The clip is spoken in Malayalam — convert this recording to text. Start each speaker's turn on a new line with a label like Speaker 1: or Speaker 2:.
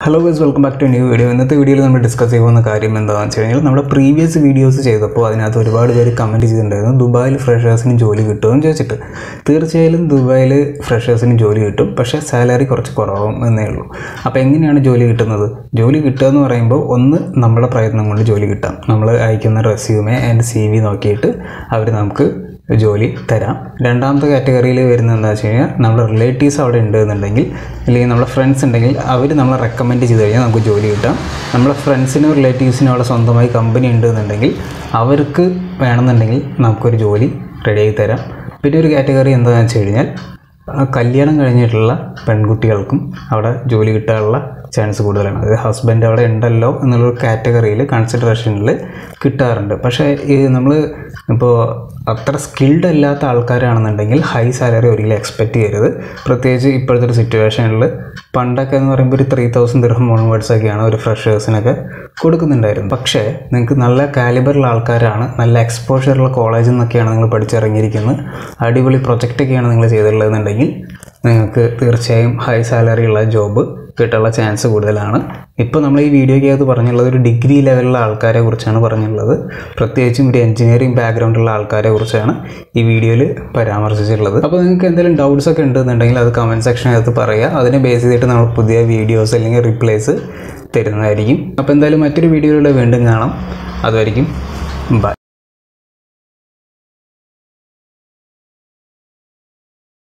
Speaker 1: hello guys welcome back to new video ഇന്നത്തെ വീഡിയോയിൽ നമ്മൾ ഡിസ്കസ് ചെയ്യുന്ന കാര്യം എന്താണെന്ന് വെച്ച് കഴിഞ്ഞാൽ നമ്മുടെ പ്രീവിയസ് വീഡിയോസ് ചെയ്തപ്പോൾ അതിനകത്ത് ഒരുപാട് പേര് കമൻറ്റ് ചെയ്തിട്ടുണ്ടായിരുന്നു ദുബായിൽ ഫ്രഷേഴ്സിന് ജോലി കിട്ടുമെന്ന് ചോദിച്ചിട്ട് തീർച്ചയായും ദുബായിൽ ഫ്രഷേഴ്സിന് ജോലി കിട്ടും പക്ഷേ സാലറി കുറച്ച് കുറവും എന്നേ ഉള്ളൂ അപ്പോൾ എങ്ങനെയാണ് ജോലി കിട്ടുന്നത് ജോലി കിട്ടുക എന്ന് പറയുമ്പോൾ ഒന്ന് നമ്മുടെ പ്രയത്നം കൊണ്ട് ജോലി കിട്ടാം നമ്മൾ അയക്കുന്ന റെസ്യൂമെ ആൻഡ് സി വി നോക്കിയിട്ട് അവർ നമുക്ക് ജോലി തരാം രണ്ടാമത്തെ കാറ്റഗറിയിൽ വരുന്നത് എന്താ വെച്ച് കഴിഞ്ഞാൽ നമ്മുടെ റിലേറ്റീവ്സ് അവിടെ ഉണ്ട് എന്നുണ്ടെങ്കിൽ അല്ലെങ്കിൽ നമ്മുടെ ഫ്രണ്ട്സ് ഉണ്ടെങ്കിൽ അവർ നമ്മളെ റെക്കമെൻഡ് ചെയ്ത് കഴിഞ്ഞാൽ നമുക്ക് ജോലി കിട്ടാം നമ്മുടെ ഫ്രണ്ട്സിനും റിലേറ്റീവ്സിനും അവിടെ സ്വന്തമായി കമ്പനി ഉണ്ട് എന്നുണ്ടെങ്കിൽ അവർക്ക് വേണമെന്നുണ്ടെങ്കിൽ നമുക്കൊരു ജോലി റെഡിയാക്കി തരാം പിന്നെ ഒരു കാറ്റഗറി എന്താണെന്ന് വെച്ച് കഴിഞ്ഞാൽ ആ കല്യാണം കഴിഞ്ഞിട്ടുള്ള പെൺകുട്ടികൾക്കും അവിടെ ജോലി കിട്ടാനുള്ള ചാൻസ് കൂടുതലാണ് അതായത് ഹസ്ബൻഡ് അവിടെ ഉണ്ടല്ലോ എന്നുള്ളൊരു കാറ്റഗറിയിൽ കൺസിഡറേഷനിൽ കിട്ടാറുണ്ട് പക്ഷേ ഈ നമ്മൾ ഇപ്പോൾ അത്ര സ്കിൽഡ് അല്ലാത്ത ആൾക്കാരാണെന്നുണ്ടെങ്കിൽ ഹൈ സാലറി ഒരിക്കലും എക്സ്പെക്റ്റ് ചെയ്യരുത് പ്രത്യേകിച്ച് ഇപ്പോഴത്തെ ഒരു സിറ്റുവേഷനിൽ പണ്ടൊക്കെ എന്ന് പറയുമ്പോൾ ഒരു ത്രീ തൗസൻഡ് ദിർഹം ഓൺവേർഡ്സ് ഒക്കെയാണ് ഒരു ഫ്രഷേഴ്സിനൊക്കെ കൊടുക്കുന്നുണ്ടായിരുന്നു പക്ഷേ നിങ്ങൾക്ക് നല്ല കാലിബറുള്ള ആൾക്കാരാണ് നല്ല എക്സ്പോഷറുള്ള കോളേജിൽ നിന്നൊക്കെയാണ് നിങ്ങൾ പഠിച്ചിറങ്ങിയിരിക്കുന്നത് അടിപൊളി പ്രൊജക്റ്റൊക്കെയാണ് നിങ്ങൾ ചെയ്തിട്ടുള്ളതെന്നുണ്ടെങ്കിൽ നിങ്ങൾക്ക് തീർച്ചയായും ഹൈ സാലറി ഉള്ള ജോബ് കിട്ടാനുള്ള ചാൻസ് കൂടുതലാണ് ഇപ്പോൾ നമ്മൾ ഈ വീഡിയോയ്ക്കകത്ത് പറഞ്ഞുള്ളത് ഒരു ഡിഗ്രി ലെവലിലുള്ള ആൾക്കാരെ കുറിച്ചാണ് പറഞ്ഞുള്ളത് പ്രത്യേകിച്ചും ഒരു എഞ്ചിനീയറിംഗ് ബാക്ക്ഗ്രൗണ്ടുള്ള ആൾക്കാരെ കുറിച്ചാണ് ഈ വീഡിയോയിൽ പരാമർശിച്ചിട്ടുള്ളത് അപ്പോൾ നിങ്ങൾക്ക് എന്തെങ്കിലും ഡൗട്ട്സ് ഒക്കെ ഉണ്ടെന്നുണ്ടെങ്കിൽ അത് കമൻറ്റ് സെക്ഷനകത്ത് പറയുക അതിനെ ബേസ് ചെയ്തിട്ട് നമ്മൾ പുതിയ വീഡിയോസ് അല്ലെങ്കിൽ റിപ്ലൈസ് തരുന്നതായിരിക്കും അപ്പോൾ എന്തായാലും മറ്റൊരു വീഡിയോയിലൂടെ വീണ്ടും കാണാം അതുമായിരിക്കും ബൈ